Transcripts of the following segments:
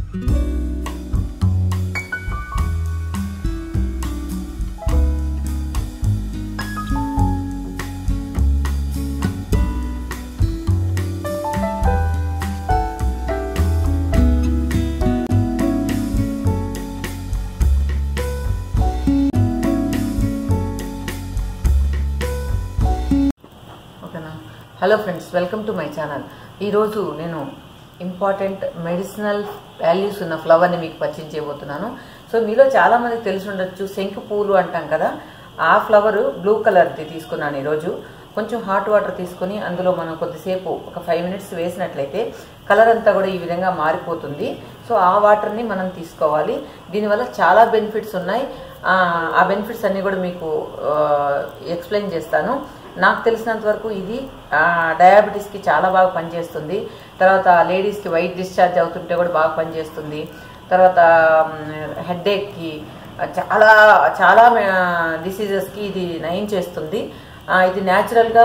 ఓకేనా hello friends welcome to my channel ఈరోజు నేను ఇంపార్టెంట్ మెడిసినల్ వాల్యూస్ ఉన్న ఫ్లవర్ని మీకు పరిచయం చేయబోతున్నాను సో మీలో చాలా మందికి తెలిసి ఉండొచ్చు శంకు పూలు అంటాం కదా ఆ ఫ్లవర్ బ్లూ కలర్ది తీసుకున్నాను ఈరోజు కొంచెం హాట్ వాటర్ తీసుకొని అందులో మనం కొద్దిసేపు ఒక ఫైవ్ మినిట్స్ వేసినట్లయితే కలర్ అంతా కూడా ఈ విధంగా మారిపోతుంది సో ఆ వాటర్ని మనం తీసుకోవాలి దీనివల్ల చాలా బెనిఫిట్స్ ఉన్నాయి ఆ, ఆ బెనిఫిట్స్ అన్నీ కూడా మీకు ఎక్స్ప్లెయిన్ చేస్తాను నాకు తెలిసినంత వరకు ఇది ఆ, డయాబెటీస్కి చాలా బాగా పనిచేస్తుంది తర్వాత లేడీస్కి వైట్ డిశ్చార్జ్ అవుతుంటే కూడా బాగా పనిచేస్తుంది తర్వాత హెడ్ఏక్కి చాలా చాలా డిసీజెస్కి ఇది నయం చేస్తుంది ఆ, ఇది న్యాచురల్గా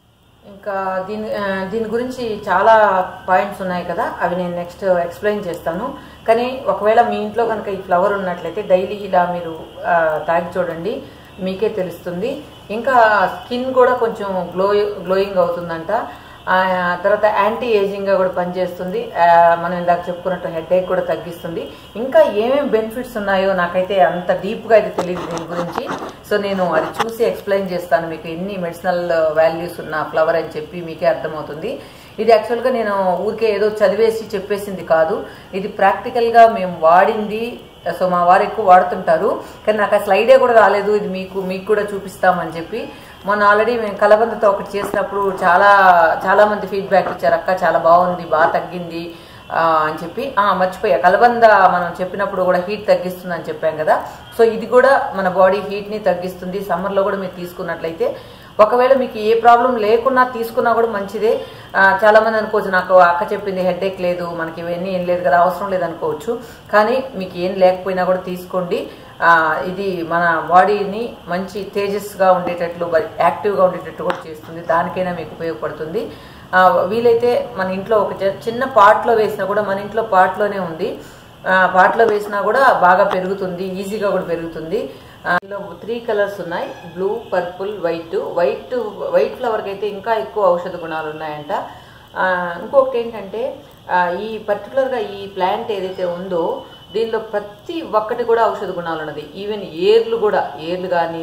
ఇంకా దీని ఆ, దీని గురించి చాలా పాయింట్స్ ఉన్నాయి కదా అవి నేను నెక్స్ట్ ఎక్స్ప్లెయిన్ చేస్తాను కానీ ఒకవేళ మీ ఇంట్లో కనుక ఈ ఫ్లవర్ ఉన్నట్లయితే డైలీ ఇలా మీరు ఆ, తాగి చూడండి మీకే తెలుస్తుంది ఇంకా స్కిన్ కూడా కొంచెం గ్లో గ్లోయింగ్ అవుతుందంట ఆ, తర్వాత యాంటీ ఏజింగ్గా కూడా పనిచేస్తుంది ఆ, మనం ఇందాక చెప్పుకున్నట్టు హెడ్ కూడా తగ్గిస్తుంది ఇంకా ఏమేమి బెనిఫిట్స్ ఉన్నాయో నాకైతే అంత డీప్గా అయితే తెలియదు దీని గురించి సో నేను అది చూసి ఎక్స్ప్లెయిన్ చేస్తాను మీకు ఎన్ని మెడిసినల్ వాల్యూస్ ఉన్న ఫ్లవర్ అని చెప్పి మీకే అర్థమవుతుంది ఇది యాక్చువల్గా నేను ఊరికే ఏదో చదివేసి చెప్పేసింది కాదు ఇది ప్రాక్టికల్గా మేము వాడింది సో మా వారు ఎక్కువ వాడుతుంటారు కానీ నాకు అసలు ఐడియా కూడా రాలేదు ఇది మీకు మీకు కూడా చూపిస్తామని చెప్పి మొన్న ఆల్రెడీ మేము కలబందతో ఒకటి చేసినప్పుడు చాలా చాలా మంది ఫీడ్బ్యాక్ ఇచ్చారు అక్క చాలా బాగుంది బాగా తగ్గింది ఆ, అని చెప్పి ఆ, మర్చిపోయా కలబంద మనం చెప్పినప్పుడు కూడా హీట్ తగ్గిస్తుంది అని చెప్పాం కదా సో ఇది కూడా మన బాడీ హీట్ని తగ్గిస్తుంది సమ్మర్లో కూడా మీరు తీసుకున్నట్లయితే ఒకవేళ మీకు ఏ ప్రాబ్లం లేకున్నా తీసుకున్నా కూడా మంచిదే ఆ, చాలా మంది అనుకోవచ్చు నాకు అక్క చెప్పింది హెడేక్ లేదు మనకి ఇవన్నీ ఏం లేదు కదా అవసరం లేదు అనుకోవచ్చు కానీ మీకు ఏం లేకపోయినా కూడా తీసుకోండి ఆ, ఇది మన బాడీని మంచి తేజస్గా ఉండేటట్లు బ- యాక్టివ్గా ఉండేటట్టు కూడా చేస్తుంది దానికైనా మీకు ఉపయోగపడుతుంది ఆ, వీలైతే మన ఇంట్లో ఒక చి- చిన్న పాట్లో వేసినా కూడా మన ఇంట్లో పాట్లోనే ఉంది ఆ, పాట్లో వేసినా కూడా బాగా పెరుగుతుంది ఈజీగా కూడా పెరుగుతుంది ఆ, ఇందులో త్రీ కలర్స్ ఉన్నాయి blue purple white white white ఫ్లవర్కి అయితే ఇంకా ఎక్కువ ఔషధ గుణాలు ఉన్నాయంట ఆ, ఇంకొకటి ఏంటంటే ఆ, ఈ పర్టికులర్గా ఈ ప్లాంట్ ఏదైతే ఉందో దీనిలో ప్రతి ఒక్కటి కూడా ఔషధ గుణాలు ఉన్నది ఈవెన్ ఏర్లు కూడా ఏర్లు కానీ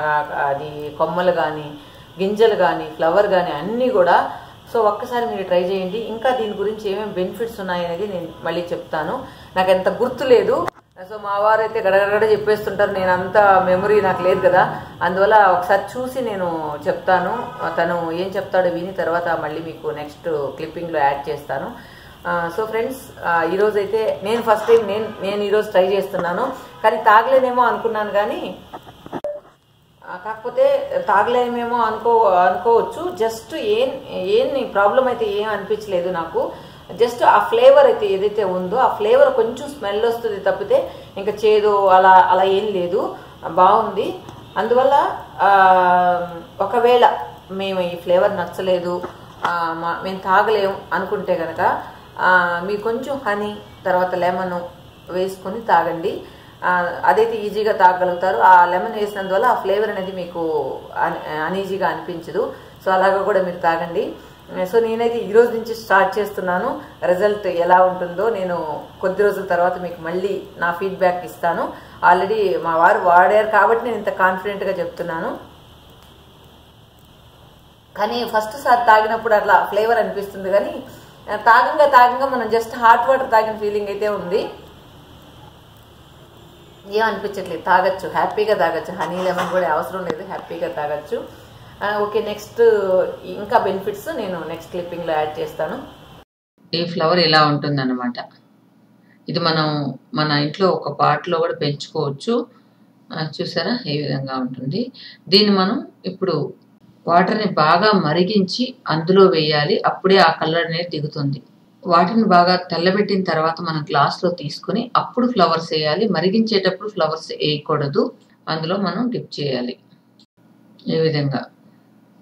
అది కొమ్మలు కానీ గింజలు కానీ ఫ్లవర్ కానీ అన్నీ కూడా సో ఒక్కసారి మీరు ట్రై చేయండి ఇంకా దీని గురించి ఏమేమి బెనిఫిట్స్ ఉన్నాయనేది నేను మళ్ళీ చెప్తాను నాకు ఎంత గుర్తు లేదు సో మా వారు అయితే గడగడ చెప్పేస్తుంటారు నేను అంత మెమరీ నాకు లేదు కదా అందువల్ల ఒకసారి చూసి నేను చెప్తాను తను ఏం చెప్తాడో విని తర్వాత మళ్ళీ మీకు నెక్స్ట్ క్లిప్పింగ్లో యాడ్ చేస్తాను సో ఫ్రెండ్స్ ఈరోజు అయితే నేను ఫస్ట్ టైం నేను నేను ఈరోజు ట్రై చేస్తున్నాను కానీ తాగలేనేమో అనుకున్నాను కానీ ఆ, కాకపోతే తాగలేమేమో అనుకో అనుకోవచ్చు జస్ట్ ఏం ఏం ప్రాబ్లం అయితే ఏం అనిపించలేదు నాకు జస్ట్ ఆ ఫ్లేవర్ అయితే ఏదైతే ఉందో ఆ ఫ్లేవర్ కొంచెం స్మెల్ వస్తుంది తప్పితే ఇంకా చేదు అలా అలా ఏం లేదు బాగుంది అందువల్ల ఆ, ఒకవేళ మేము ఈ ఫ్లేవర్ నచ్చలేదు ఆ, మా మేము తాగలేము అనుకుంటే కనుక మీరు కొంచెం హనీ తర్వాత లెమన్ వేసుకొని తాగండి ఆ, అదైతే ఈజీగా తాగలుగుతారు ఆ లెమన్ వేసినందువల్ల ఆ ఫ్లేవర్ అనేది మీకు అన్- అనీజీగా అనిపించదు సో అలాగా కూడా మీరు తాగండి సో నేనైతే ఈ రోజు నుంచి స్టార్ట్ చేస్తున్నాను రిజల్ట్ ఎలా ఉంటుందో నేను కొద్ది రోజుల తర్వాత మీకు మళ్ళీ నా ఫీడ్బ్యాక్ ఇస్తాను ఆల్రెడీ మా వారు వాడారు కాబట్టి నేను ఇంత కాన్ఫిడెంట్గా చెప్తున్నాను కానీ ఫస్ట్ సారి తాగినప్పుడు అట్లా ఫ్లేవర్ అనిపిస్తుంది కానీ ఆ, తాగంగా తాగంగా మనం జస్ట్ హాట్ వాటర్ తాగిన ఫీలింగ్ అయితే ఉంది ఏం అనిపించట్లేదు తాగొచ్చు హ్యాపీగా తాగొచ్చు హనీ లెమన్ కూడా అవసరం లేదు హ్యాపీగా తాగొచ్చు ఆ, ఓకే నెక్స్ట్ ఇంకా బెనిఫిట్స్ నేను నెక్స్ట్ క్లిప్పింగ్లో యాడ్ చేస్తాను ఈ ఫ్లవర్ ఇలా ఉంటుందన్నమాట ఇది మనం మన ఇంట్లో ఒక పాట్లో కూడా పెంచుకోవచ్చు ఆ, చూసారా ఈ విధంగా ఉంటుంది దీన్ని మనం ఇప్పుడు వాటర్ని బాగా మరిగించి అందులో వేయాలి అప్పుడే ఆ కలర్ అనేది దిగుతుంది వాటిని బాగా తెల్లబెట్టిన తర్వాత మనం గ్లాస్లో తీసుకొని అప్పుడు ఫ్లవర్స్ వేయాలి మరిగించేటప్పుడు ఫ్లవర్స్ వేయకూడదు అందులో మనం డిప్ చేయాలి ఈ విధంగా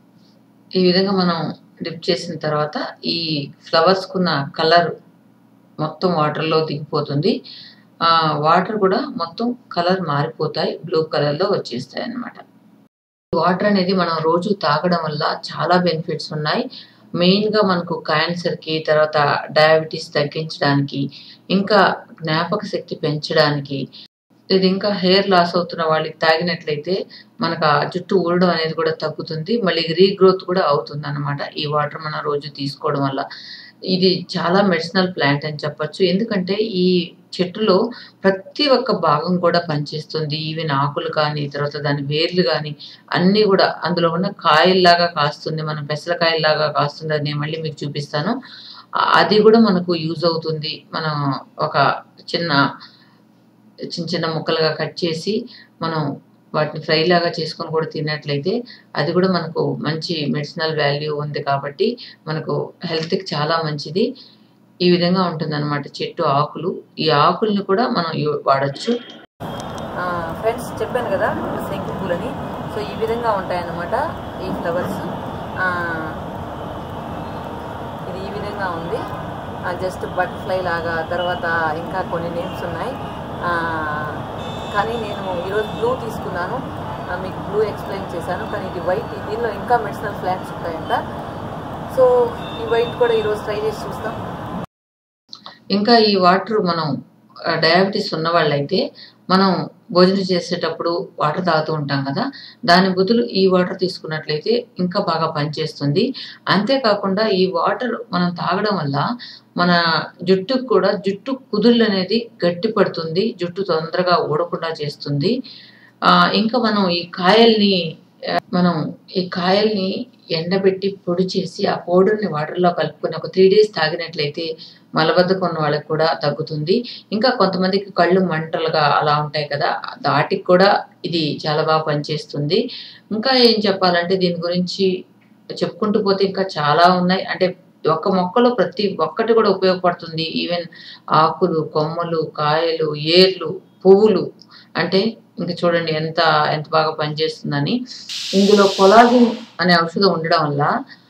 ఈ విధంగా మనం డిప్ చేసిన తర్వాత ఈ ఫ్లవర్స్కున్న కలర్ మొత్తం వాటర్లో దిగిపోతుంది ఆ వాటర్ కూడా మొత్తం కలర్ మారిపోతాయి బ్లూ కలర్లో వచ్చేస్తాయి అన్నమాట వాటర్ అనేది మనం రోజు తాగడం వల్ల చాలా బెనిఫిట్స్ ఉన్నాయి మెయిన్గా మనకు క్యాన్సర్కి తర్వాత డయాబెటీస్ తగ్గించడానికి ఇంకా జ్ఞాపక శక్తి పెంచడానికి ఇది ఇంకా హెయిర్ లాస్ అవుతున్న వాళ్ళకి తాగినట్లయితే మనకు ఆ జుట్టు ఊడడం అనేది కూడా తగ్గుతుంది మళ్ళీ రీగ్రోత్ కూడా అవుతుంది అనమాట ఈ వాటర్ మనం రోజు తీసుకోవడం వల్ల ఇది చాలా మెడిసినల్ ప్లాంట్ అని చెప్పొచ్చు ఎందుకంటే ఈ చెట్టులో ప్రతి ఒక్క భాగం కూడా పనిచేస్తుంది ఈవెన్ ఆకులు కానీ తర్వాత దాని వేర్లు కానీ అన్నీ కూడా అందులో ఉన్న కాయల్లాగా కాస్తుంది మనం పెసరకాయల్లాగా కాస్తుంది అది నేను మళ్ళీ మీకు చూపిస్తాను ఆ- అది కూడా మనకు యూజ్ అవుతుంది మనం ఒక చిన్న చిన్న చిన్న ముక్కలుగా కట్ చేసి మనం వాటిని ఫ్రై లాగా చేసుకొని కూడా తిన్నట్లయితే అది కూడా మనకు మంచి మెడిసినల్ వాల్యూ ఉంది కాబట్టి మనకు హెల్త్కి చాలా మంచిది ఈ విధంగా ఉంటుందన్నమాట చెట్టు ఆకులు ఈ ఆకుల్ని కూడా మనం యు- వాడచ్చు ఫ్రెండ్స్ చెప్పాను కదా శంకు పూలని సో ఈ విధంగా ఉంటాయన్నమాట ఈ ఫ్లవర్స్ ఇది ఈ విధంగా ఉంది జస్ట్ బటర్ఫ్లై లాగా తర్వాత ఇంకా కొన్ని నేమ్స్ ఉన్నాయి ఆ, కానీ నేను ఈరోజు బ్లూ తీసుకున్నాను ఆ, మీకు బ్లూ ఎక్స్ప్లెయిన్ చేశాను కానీ ఇది వైట్ దీనిలో ఇంకా మెడిసినల్ ఫ్లాగ్స్ ఉంటాయంట సో ఈ వైట్ కూడా ఈరోజు ట్రై చేసి చూస్తాం ఇంకా ఈ వాటర్ మనం డయాబెటీస్ ఉన్న వాళ్ళైతే మనం భోజనం చేసేటప్పుడు వాటర్ తాగుతూ ఉంటాం కదా దాని బదులు ఈ వాటర్ తీసుకున్నట్లయితే ఇంకా బాగా పనిచేస్తుంది అంతేకాకుండా ఈ వాటర్ మనం తాగడం వల్ల మన జుట్టుకు కూడా జుట్టు కుదుళ్ళు అనేది గట్టి పడుతుంది జుట్టు తొందరగా ఊడకుండా చేస్తుంది ఆ, ఇంకా మనం ఈ కాయల్ని ఆ, మనం ఈ కాయల్ని ఎండబెట్టి పొడి చేసి ఆ పౌడర్ని వాటర్లో కలుపుకొని ఒక త్రీ డేస్ తాగినట్లయితే మలబద్ధకం ఉన్న వాళ్ళకి కూడా తగ్గుతుంది ఇంకా కొంతమందికి కళ్ళు మంటలుగా అలా ఉంటాయి కదా వాటికి కూడా ఇది చాలా బాగా పనిచేస్తుంది ఇంకా ఏం చెప్పాలంటే దీని గురించి చెప్పుకుంటూ పోతే ఇంకా చాలా ఉన్నాయి అంటే ఒక్క మొక్కలో ప్రతి ఒక్కటి కూడా ఉపయోగపడుతుంది ఈవెన్ ఆకులు కొమ్మలు కాయలు ఏర్లు పువ్వులు అంటే ఇంకా చూడండి ఎంత ఎంత బాగా పనిచేస్తుందని ఇందులో కొలాజిన్ అనే ఔషధం ఉండడం వల్ల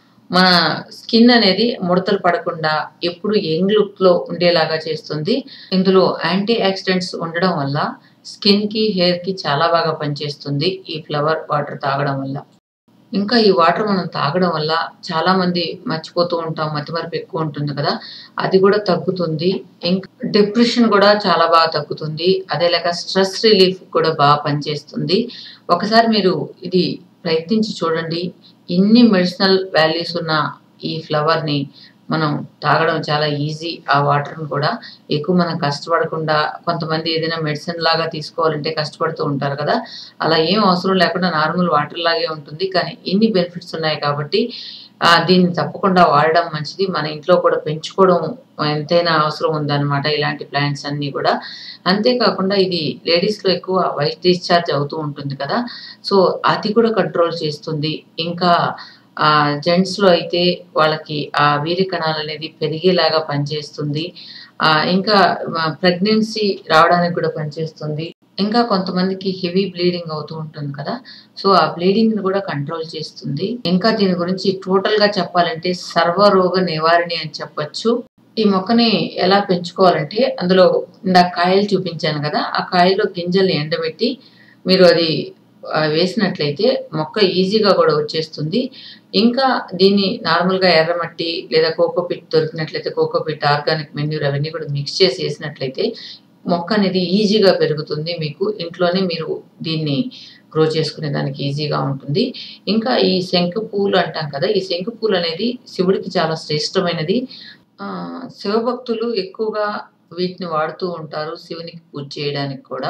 మన స్కిన్ అనేది ముడతలు పడకుండా ఎప్పుడు యంగ్ లుక్ లో ఉండేలాగా చేస్తుంది ఇందులో యాంటీ ఆక్సిడెంట్స్ ఉండడం వల్ల స్కిన్ కి హెయిర్ కి చాలా బాగా పనిచేస్తుంది ఈ ఫ్లవర్ వాటర్ తాగడం వల్ల ఇంకా ఈ వాటర్ మనం తాగడం వల్ల చాలా మంది మర్చిపోతూ ఉంటాం మతిమరుపు ఎక్కువ ఉంటుంది కదా అది కూడా తగ్గుతుంది ఇంకా డిప్రెషన్ కూడా చాలా బాగా తగ్గుతుంది అదే లేక స్ట్రెస్ రిలీఫ్ కూడా బాగా పనిచేస్తుంది ఒకసారి మీరు ఇది ప్రయత్నించి చూడండి ఇన్ని మెడిసినల్ వాల్యూస్ ఉన్న ఈ ఫ్లవర్ ని మనం తాగడం చాలా ఈజీ ఆ వాటర్ని కూడా ఎక్కువ మనం కష్టపడకుండా కొంతమంది ఏదైనా మెడిసిన్ లాగా తీసుకోవాలంటే కష్టపడుతూ ఉంటారు కదా అలా ఏం అవసరం లేకుండా నార్మల్ వాటర్ లాగే ఉంటుంది కానీ ఇన్ని బెనిఫిట్స్ ఉన్నాయి కాబట్టి ఆ, దీన్ని తప్పకుండా వాడడం మంచిది మన ఇంట్లో కూడా పెంచుకోవడం ఎంతైనా అవసరం ఉందన్నమాట ఇలాంటి ప్లాంట్స్ అన్నీ కూడా అంతేకాకుండా ఇది లేడీస్ లో ఎక్కువ వైట్ డిశ్చార్జ్ అవుతూ ఉంటుంది కదా సో అది కూడా కంట్రోల్ చేస్తుంది ఇంకా ఆ జెంట్స్ లో అయితే వాళ్ళకి ఆ వీరి కణాలు అనేది పెరిగేలాగా పనిచేస్తుంది ఆ ఇంకా ప్రెగ్నెన్సీ రావడానికి కూడా పనిచేస్తుంది ఇంకా కొంతమందికి హెవీ బ్లీడింగ్ అవుతూ ఉంటుంది కదా సో ఆ బ్లీడింగ్ ని కూడా కంట్రోల్ చేస్తుంది ఇంకా దీని గురించి టోటల్ గా చెప్పాలంటే సర్వరోగ నివారణి అని చెప్పొచ్చు ఈ మొక్కని ఎలా పెంచుకోవాలంటే అందులో ఇందాక కాయలు చూపించాను కదా ఆ కాయలో గింజల్ని ఎండబెట్టి మీరు అది ఆ, వేసినట్లయితే మొక్క ఈజీగా కూడా వచ్చేస్తుంది ఇంకా దీన్ని నార్మల్గా ఎర్రమట్టి లేదా కోకోపిట్ దొరికినట్లయితే కోకోపిట్ ఆర్గానిక్ మెన్యూర్ అవన్నీ కూడా మిక్స్ చేసి వేసినట్లయితే మొక్క అనేది ఈజీగా పెరుగుతుంది మీకు ఇంట్లోనే మీరు దీన్ని గ్రో చేసుకునే దానికి ఈజీగా ఉంటుంది ఇంకా ఈ శంకు పూలు అంటాం కదా ఈ శంకు పూలు అనేది శివుడికి చాలా శ్రేష్టమైనది ఆ, శివభక్తులు ఎక్కువగా వీటిని వాడుతూ ఉంటారు శివునికి పూజ చేయడానికి కూడా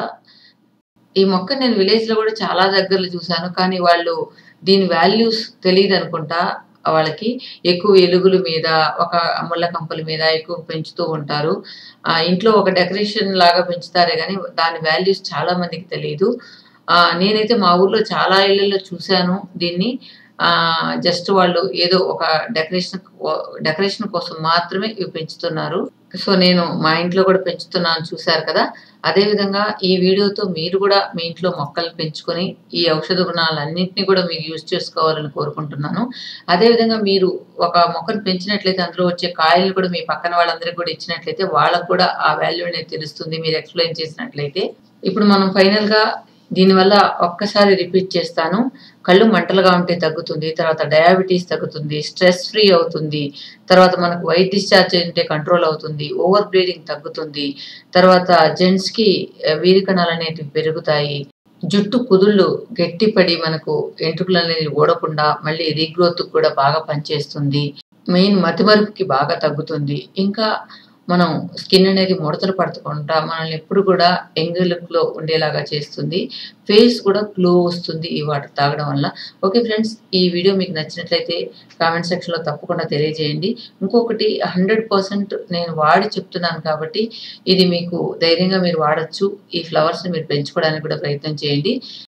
ఈ మొక్క నేను విలేజ్ లో కూడా చాలా దగ్గరలో చూశాను కానీ వాళ్ళు దీని వాల్యూస్ తెలియదు అనుకుంటా వాళ్ళకి ఎక్కువ ఎలుగుల మీద ఒక ముళ్ళ కంపల మీద ఎక్కువ పెంచుతూ ఉంటారు ఆ ఇంట్లో ఒక డెకరేషన్ లాగా పెంచుతారే కానీ దాని వాల్యూస్ చాలా మందికి తెలియదు ఆ నేనైతే మా ఊర్లో చాలా ఇళ్లలో చూశాను దీన్ని ఆ జస్ట్ వాళ్ళు ఏదో ఒక డెకరేషన్ డెకరేషన్ కోసం మాత్రమే ఇవి పెంచుతున్నారు సో నేను మా ఇంట్లో కూడా పెంచుతున్నాను చూశారు కదా అదేవిధంగా ఈ వీడియోతో మీరు కూడా మీ ఇంట్లో మొక్కలు పెంచుకొని ఈ ఔషధ గుణాలన్నింటినీ కూడా మీరు యూజ్ చేసుకోవాలని కోరుకుంటున్నాను అదేవిధంగా మీరు ఒక మొక్కను పెంచినట్లయితే అందులో వచ్చే కాయలు కూడా మీ పక్కన వాళ్ళందరికీ కూడా ఇచ్చినట్లయితే వాళ్ళకు కూడా ఆ వాల్యూ అనేది తెలుస్తుంది మీరు ఎక్స్ప్లెయిన్ చేసినట్లయితే ఇప్పుడు మనం ఫైనల్గా దీనివల్ల ఒక్కసారి రిపీట్ చేస్తాను కళ్ళు మంటలుగా ఉంటే తగ్గుతుంది తర్వాత డయాబెటీస్ తగ్గుతుంది స్ట్రెస్ ఫ్రీ అవుతుంది తర్వాత మనకు వైట్ డిశ్చార్జ్ ఉంటే కంట్రోల్ అవుతుంది ఓవర్ బ్లీడింగ్ తగ్గుతుంది తర్వాత జెంట్స్కి వీరి కణాలు అనేటివి పెరుగుతాయి జుట్టు కుదుళ్ళు గట్టిపడి మనకు ఎంట్రుకలు అనేది ఓడకుండా మళ్ళీ రీగ్రోత్ కూడా బాగా పనిచేస్తుంది మెయిన్ మతిమరుపుకి బాగా తగ్గుతుంది ఇంకా మనం స్కిన్ అనేది ముడతలు పడకుండా మనల్ని ఎప్పుడు కూడా యంగ్ లుక్లో ఉండేలాగా చేస్తుంది ఫేస్ కూడా గ్లో వస్తుంది ఈ వాటర్ తాగడం వల్ల ఓకే ఫ్రెండ్స్ ఈ వీడియో మీకు నచ్చినట్లయితే కామెంట్ సెక్షన్లో తప్పకుండా తెలియజేయండి ఇంకొకటి హండ్రెడ్ పర్సెంట్ నేను వాడి చెప్తున్నాను కాబట్టి ఇది మీకు ధైర్యంగా మీరు వాడచ్చు ఈ ఫ్లవర్స్ని మీరు పెంచుకోవడానికి కూడా ప్రయత్నం చేయండి